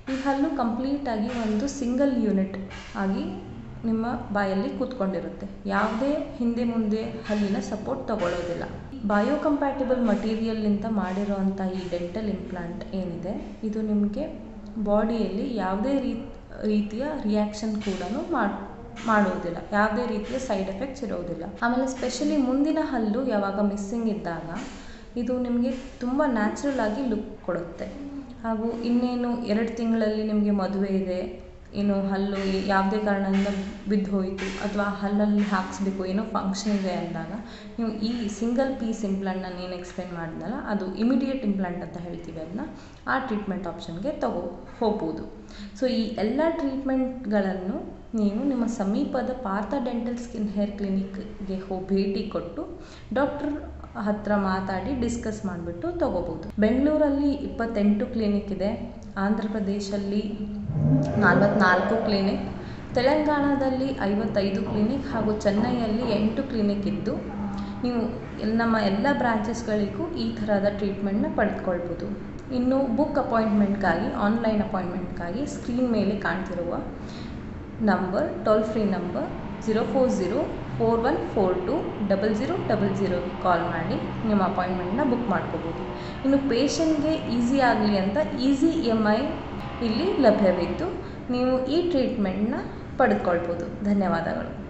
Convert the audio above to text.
ಈ ಹಲ್ಲು ಕಂಪ್ಲೀಟಾಗಿ ಒಂದು ಸಿಂಗಲ್ ಯೂನಿಟ್ ಆಗಿ ನಿಮ್ಮ ಬಾಯಲ್ಲಿ ಕೂತ್ಕೊಂಡಿರುತ್ತೆ ಯಾವುದೇ ಹಿಂದೆ ಮುಂದೆ ಹಲ್ಲಿನ ಸಪೋರ್ಟ್ ತಗೊಳ್ಳೋದಿಲ್ಲ ಬಯೋಕಂಪ್ಯಾಟಿಬಲ್ ಮಟೀರಿಯಲ್ನಿಂದ ಮಾಡಿರೋವಂಥ ಈ ಡೆಂಟಲ್ ಇಂಪ್ಲಾಂಟ್ ಏನಿದೆ ಇದು ನಿಮಗೆ ಬಾಡಿಯಲ್ಲಿ ಯಾವುದೇ ರೀತಿ ರೀತಿಯ ರಿಯಾಕ್ಷನ್ ಕೂಡ ಮಾಡಿ ಮಾಡುವುದಿಲ್ಲ ಯಾವುದೇ ರೀತಿಯ ಸೈಡ್ ಎಫೆಕ್ಟ್ಸ್ ಇರೋದಿಲ್ಲ ಆಮೇಲೆ ಸ್ಪೆಷಲಿ ಮುಂದಿನ ಹಲ್ಲು ಯಾವಾಗ ಮಿಸ್ಸಿಂಗ್ ಇದ್ದಾಗ ಇದು ನಿಮಗೆ ತುಂಬ ನ್ಯಾಚುರಲ್ ಆಗಿ ಲುಕ್ ಕೊಡುತ್ತೆ ಹಾಗೂ ಇನ್ನೇನು ಎರಡು ತಿಂಗಳಲ್ಲಿ ನಿಮಗೆ ಮದುವೆ ಇದೆ ಏನು ಹಲ್ಲು ಯಾವುದೇ ಕಾರಣದಿಂದ ಬಿದ್ದು ಹೋಯಿತು ಅಥವಾ ಹಲ್ಲಲ್ಲಿ ಹಾಕಿಸ್ಬೇಕು ಏನೋ ಫಂಕ್ಷನ್ ಇದೆ ಅಂದಾಗ ನೀವು ಈ ಸಿಂಗಲ್ ಪೀಸ್ ಇಂಪ್ಲಾಂಟ್ ನಾನು ಏನು ಎಕ್ಸ್ಪ್ಲೇನ್ ಮಾಡಿದ್ನಲ್ಲ ಅದು ಇಮಿಡಿಯೇಟ್ ಇಂಪ್ಲಾಂಟ್ ಅಂತ ಹೇಳ್ತೀವಿ ಅದನ್ನ ಆ ಟ್ರೀಟ್ಮೆಂಟ್ ಆಪ್ಷನ್ಗೆ ತಗೋ ಹೋಗ್ಬೋದು ಸೊ ಈ ಎಲ್ಲ ಟ್ರೀಟ್ಮೆಂಟ್ಗಳನ್ನು ನೀವು ನಿಮ್ಮ ಸಮೀಪದ ಪಾರ್ಥ ಡೆಂಟಲ್ ಸ್ಕಿನ್ ಹೇರ್ ಕ್ಲಿನಿಕ್ಗೆ ಹೋಗಿ ಭೇಟಿ ಕೊಟ್ಟು ಡಾಕ್ಟ್ರ್ ಹತ್ರ ಮಾತಾಡಿ ಡಿಸ್ಕಸ್ ಮಾಡಿಬಿಟ್ಟು ತೊಗೋಬೋದು ಬೆಂಗಳೂರಲ್ಲಿ ಇಪ್ಪತ್ತೆಂಟು ಕ್ಲಿನಿಕ್ ಇದೆ ಆಂಧ್ರ ಪ್ರದೇಶಲ್ಲಿ ನಲ್ವತ್ನಾಲ್ಕು ಕ್ಲಿನಿಕ್ ತೆಲಂಗಾಣದಲ್ಲಿ ಐವತ್ತೈದು ಕ್ಲಿನಿಕ್ ಹಾಗೂ ಚೆನ್ನೈಯಲ್ಲಿ ಎಂಟು ಕ್ಲಿನಿಕ್ ಇದ್ದು ನೀವು ನಮ್ಮ ಎಲ್ಲ ಬ್ರಾಂಚಸ್ಗಳಿಗೂ ಈ ಥರದ ಟ್ರೀಟ್ಮೆಂಟ್ನ ಪಡೆದುಕೊಳ್ಬೋದು ಇನ್ನು ಬುಕ್ ಅಪಾಯಿಂಟ್ಮೆಂಟ್ಗಾಗಿ ಆನ್ಲೈನ್ ಅಪಾಯಿಂಟ್ಮೆಂಟ್ಗಾಗಿ ಸ್ಕ್ರೀನ್ ಮೇಲೆ ಕಾಣ್ತಿರುವ number toll free number zero four zero four one four two double zero double ಝೀರೋಗೆ ಕಾಲ್ ಮಾಡಿ ನಿಮ್ಮ ಅಪಾಯಿಂಟ್ಮೆಂಟ್ನ ಬುಕ್ ಮಾಡ್ಕೋಬೋದು ಇನ್ನು ಪೇಷಂಟ್ಗೆ ಈಸಿ ಆಗಲಿ ಅಂತ ಈಸಿ ಇ ಎಮ್ ಐ ಇಲ್ಲಿ ಲಭ್ಯವಿದ್ದು ನೀವು ಈ ಟ್ರೀಟ್ಮೆಂಟ್ನ ಪಡೆದುಕೊಳ್ಬೋದು ಧನ್ಯವಾದಗಳು